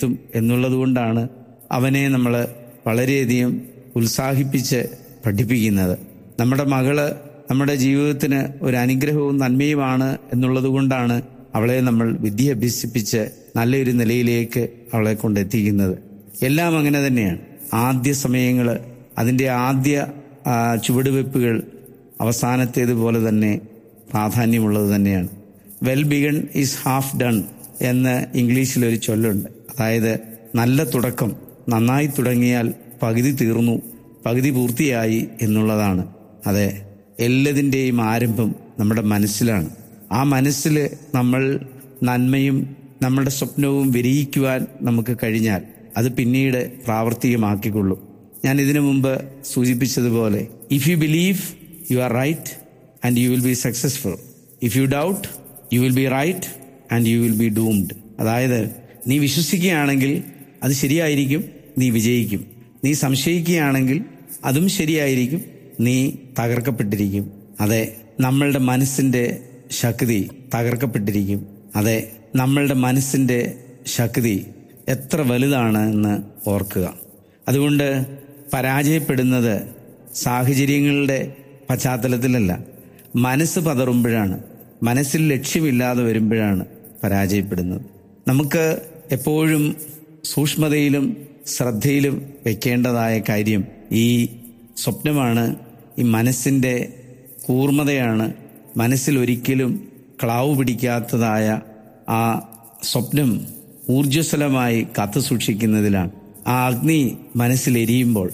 എത്തും എന്നുള്ളതുകൊണ്ടാണ് അവനെ നമ്മൾ വളരെയധികം ഉത്സാഹിപ്പിച്ച് പഠിപ്പിക്കുന്നത് നമ്മുടെ മകള് നമ്മുടെ ജീവിതത്തിന് ഒരു അനുഗ്രഹവും നന്മയുമാണ് എന്നുള്ളത് കൊണ്ടാണ് അവളെ നമ്മൾ വിദ്യ അഭ്യസിപ്പിച്ച് നല്ലൊരു നിലയിലേക്ക് അവളെ കൊണ്ടെത്തിക്കുന്നത് എല്ലാം അങ്ങനെ തന്നെയാണ് ആദ്യ സമയങ്ങൾ അതിൻ്റെ ആദ്യ ആ, ചുവടുവെപ്പുകൾ അവസാനത്തേതുപോലെ തന്നെ പ്രാധാന്യമുള്ളത് തന്നെയാണ് well begun is half done എന്ന് ഇംഗ്ലീഷിൽ ഒരു ചൊല്ലുണ്ട് അതായത് നല്ല തുടക്കം നന്നായി തുടങ്ങിയാൽ പകുതി തീർന്നു പകുതി പൂർത്തിയായി എന്നുള്ളതാണ് അതെ എല്ലാതിൻ്റെയും ആരംഭം നമ്മുടെ മനസ്സിലാണ് ആ മനസ്സിൽ നമ്മൾ നന്മയും നമ്മുടെ സ്വപ്നവും വിരിയിക്കുവാൻ നമുക്ക് കഴിഞ്ഞാൽ അത് പിന്നീട് പ്രാവർത്തികമാക്കിക്കൊള്ളും ഞാൻ ഇതിനു മുമ്പ് സൂചിപ്പിച്ചതുപോലെ if you believe you are right and you will be successful if you doubt you will be right and you will be doomed അതായത് നീ വിശ്വസിക്കുകയാണെങ്കിൽ അത് ശരിയായിരിക്കും നീ വിജയിക്കും നീ സംശയിക്കുകയാണെങ്കിൽ അതും ശരിയായിരിക്കും നീ തകർക്കപ്പെട്ടിരിക്കും അതെ നമ്മളുടെ മനസ്സിന്റെ ശക്തി തകർക്കപ്പെട്ടിരിക്കും അതെ നമ്മളുടെ മനസ്സിന്റെ ശക്തി എത്ര വലുതാണ് എന്ന് ഓർക്കുക അതുകൊണ്ട് പരാജയപ്പെടുന്നത് സാഹചര്യങ്ങളുടെ പശ്ചാത്തലത്തിലല്ല മനസ്സ് പതറുമ്പോഴാണ് മനസ്സിൽ ലക്ഷ്യമില്ലാതെ വരുമ്പോഴാണ് പരാജയപ്പെടുന്നത് നമുക്ക് എപ്പോഴും സൂക്ഷ്മതയിലും ശ്രദ്ധയിലും വെക്കേണ്ടതായ കാര്യം ഈ സ്വപ്നമാണ് ഈ മനസ്സിൻ്റെ കൂർമ്മതയാണ് മനസ്സിൽ ഒരിക്കലും ക്ലാവ് പിടിക്കാത്തതായ ആ സ്വപ്നം ഊർജ്ജസ്വലമായി കാത്തു സൂക്ഷിക്കുന്നതിലാണ് ആ അഗ്നി മനസ്സിലെരിയുമ്പോൾ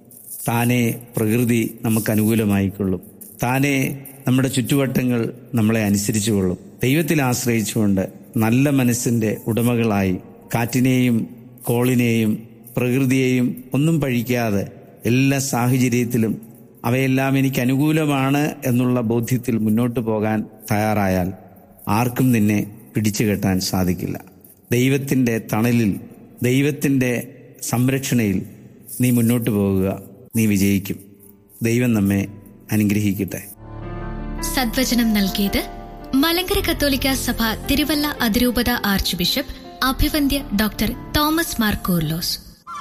താനെ പ്രകൃതി നമുക്ക് അനുകൂലമായിക്കൊള്ളും താനെ നമ്മുടെ ചുറ്റുവട്ടങ്ങൾ നമ്മളെ അനുസരിച്ചു കൊള്ളും ദൈവത്തിൽ ആശ്രയിച്ചുകൊണ്ട് നല്ല മനസ്സിന്റെ ഉടമകളായി കാറ്റിനെയും കോളിനെയും പ്രകൃതിയെയും ഒന്നും പഴിക്കാതെ എല്ലാ സാഹചര്യത്തിലും അവയെല്ലാം എനിക്ക് അനുകൂലമാണ് എന്നുള്ള ബോധ്യത്തിൽ മുന്നോട്ട് പോകാൻ തയ്യാറായാൽ ആർക്കും നിന്നെ പിടിച്ചു കെട്ടാൻ സാധിക്കില്ല ദൈവത്തിൻ്റെ തണലിൽ ദൈവത്തിൻ്റെ സംരക്ഷണയിൽ നീ മുന്നോട്ട് പോകുക നീ വിജയിക്കും ദൈവം നമ്മെ അനുഗ്രഹിക്കട്ടെ സദ്വചനം നൽകിയത് മലങ്കര കത്തോലിക്ക സഭ തിരുവല്ല അതിരൂപത ആർച്ച് ബിഷപ്പ് അഭിവന്ദ്യ doctor Thomas Mar Koorilos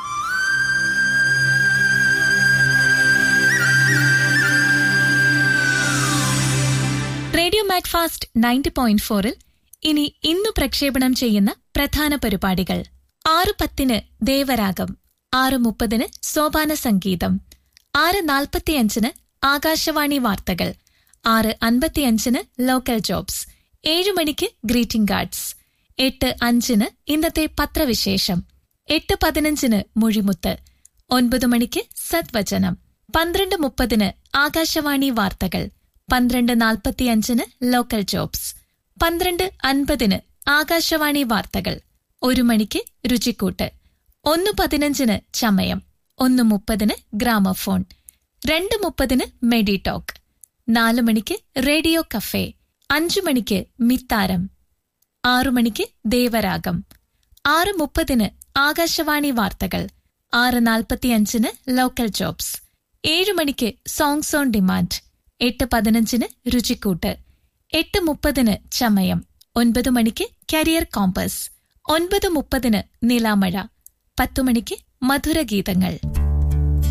radio Macfast ninety point ഫോറിൽ ഇനി ഇന്നു പ്രക്ഷേപണം ചെയ്യുന്ന പ്രധാന പരിപാടികൾ ആറ് പത്തിന് ദേവരാഗം ആറ് മുപ്പതിന് സോപാന സംഗീതം ആറ് നാൽപ്പത്തിയഞ്ചിന് ആകാശവാണി വാർത്തകൾ ആറ് അൻപത്തിയഞ്ചിന് ലോക്കൽ ജോബ്സ് ഏഴു മണിക്ക് ഗ്രീറ്റിംഗ് കാർഡ്സ് എട്ട് അഞ്ചിന് ഇന്നത്തെ പത്രവിശേഷം എട്ട് പതിനഞ്ചിന് മുഴിമുത്ത് ഒൻപത് മണിക്ക് സദ്വചനം പന്ത്രണ്ട് മുപ്പതിന് ആകാശവാണി വാർത്തകൾ പന്ത്രണ്ട് നാൽപ്പത്തിയഞ്ചിന് ലോക്കൽ ജോബ്സ് പന്ത്രണ്ട് അൻപതിന് ആകാശവാണി വാർത്തകൾ ഒരു മണിക്ക് രുചിക്കൂട്ട് ഒന്ന് പതിനഞ്ചിന് ചമയം ഒന്ന് മുപ്പതിന് ഗ്രാമഫോൺ രണ്ട് മുപ്പതിന് മെഡി ടോക്ക് നാലു മണിക്ക് റേഡിയോ കഫേ അഞ്ചു മണിക്ക് മിത്താരം ആറു മണിക്ക് ദേവരാഗം ആറ് മുപ്പതിന് ആകാശവാണി വാർത്തകൾ ആറ് നാൽപ്പത്തിയഞ്ചിന് ലോക്കൽ ജോബ്സ് ഏഴു മണിക്ക് സോങ്സ് ഓൺ ഡിമാൻഡ് എട്ട് പതിനഞ്ചിന് രുചിക്കൂട്ട് എട്ട് മുപ്പതിന് ചമയം ഒൻപത് മണിക്ക് കരിയർ കോമ്പസ് ഒൻപത് മുപ്പതിന് നിലാമഴ പത്തു മണിക്ക് മധുരഗീതങ്ങൾ